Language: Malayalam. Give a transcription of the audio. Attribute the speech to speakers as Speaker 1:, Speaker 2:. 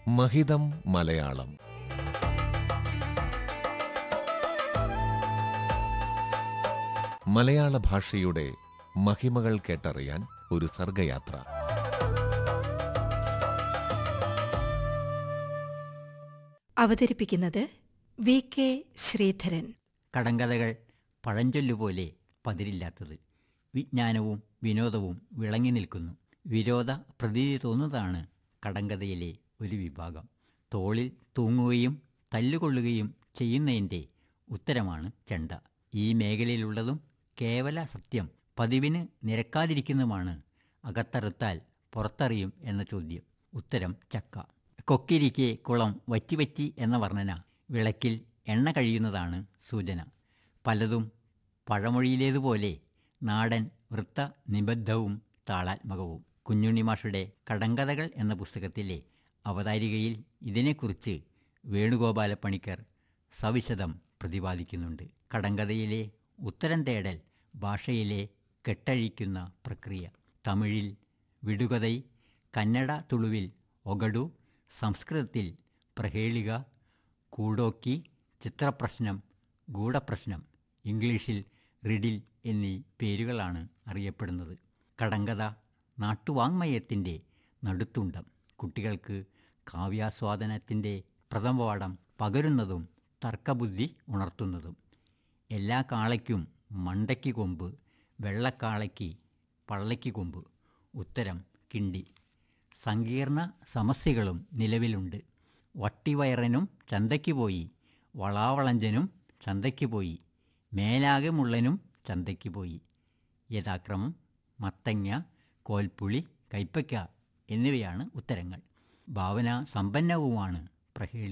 Speaker 1: മഹിതം മലയാളം മലയാള ഭാഷയുടെ മഹിമകൾ കേട്ടറിയാൻ ഒരു സർഗയാത്ര
Speaker 2: അവതരിപ്പിക്കുന്നത് വി കെ ശ്രീധരൻ
Speaker 3: കടങ്കഥകൾ പഴഞ്ചൊല്ലുപോലെ പതിരില്ലാത്തത് വിജ്ഞാനവും വിനോദവും വിളങ്ങി നിൽക്കുന്നു വിരോധ പ്രതീതി തോന്നുന്നതാണ് കടങ്കഥയിലെ ഒരു വിഭാഗം തോളിൽ തൂങ്ങുകയും തല്ലുകൊള്ളുകയും ചെയ്യുന്നതിൻ്റെ ഉത്തരമാണ് ചെണ്ട ഈ മേഖലയിലുള്ളതും കേവല സത്യം പതിവിന് നിരക്കാതിരിക്കുന്നതുമാണ് അകത്തറുത്താൽ പുറത്തറിയും എന്ന ചോദ്യം ഉത്തരം ചക്ക കൊക്കിരിക്കെ കുളം വറ്റിവറ്റി എന്ന വർണ്ണന വിളക്കിൽ എണ്ണ കഴിയുന്നതാണ് സൂചന പലതും പഴമൊഴിയിലേതുപോലെ നാടൻ വൃത്ത നിബദ്ധവും താളാത്മകവും കുഞ്ഞുണ്ണിമാഷുടെ കടങ്കഥകൾ എന്ന പുസ്തകത്തിലെ അവതാരികയിൽ ഇതിനെക്കുറിച്ച് വേണുഗോപാലപ്പണിക്കർ സവിശദം പ്രതിപാദിക്കുന്നുണ്ട് കടങ്കഥയിലെ ഉത്തരം തേടൽ ഭാഷയിലെ കെട്ടഴിക്കുന്ന പ്രക്രിയ തമിഴിൽ വിടുകഥൈ കന്നഡ തുളുവിൽ ഒഗഡു സംസ്കൃതത്തിൽ പ്രഹേളിക കൂടോക്കി ചിത്രപ്രശ്നം ഗൂഢപ്രശ്നം ഇംഗ്ലീഷിൽ റിഡിൽ എന്നീ പേരുകളാണ് അറിയപ്പെടുന്നത് കടങ്കഥ നാട്ടുവാങ്മയത്തിൻ്റെ നടുത്തുണ്ടം കുട്ടികൾക്ക് കാവ്യാസ്വാദനത്തിൻ്റെ പ്രഥമപാഠം പകരുന്നതും തർക്കബുദ്ധി ഉണർത്തുന്നതും എല്ലാ കാളയ്ക്കും മണ്ടയ്ക്ക് കൊമ്പ് വെള്ളക്കാളയ്ക്ക് പള്ളയ്ക്ക് കൊമ്പ് ഉത്തരം കിണ്ടി സങ്കീർണ സമസ്യകളും നിലവിലുണ്ട് വട്ടിവയറനും ചന്തയ്ക്ക് പോയി വളാവളഞ്ചനും ചന്തയ്ക്ക് പോയി മേലാകെ മുള്ളനും ചന്തയ്ക്ക് പോയി യഥാക്രമം മത്തങ്ങ കോൽപ്പുളി കൈപ്പയ്ക്ക എന്നിവയാണ് ഉത്തരങ്ങൾ ഭാവന സമ്പന്നവുമാണ് പ്രഹേളി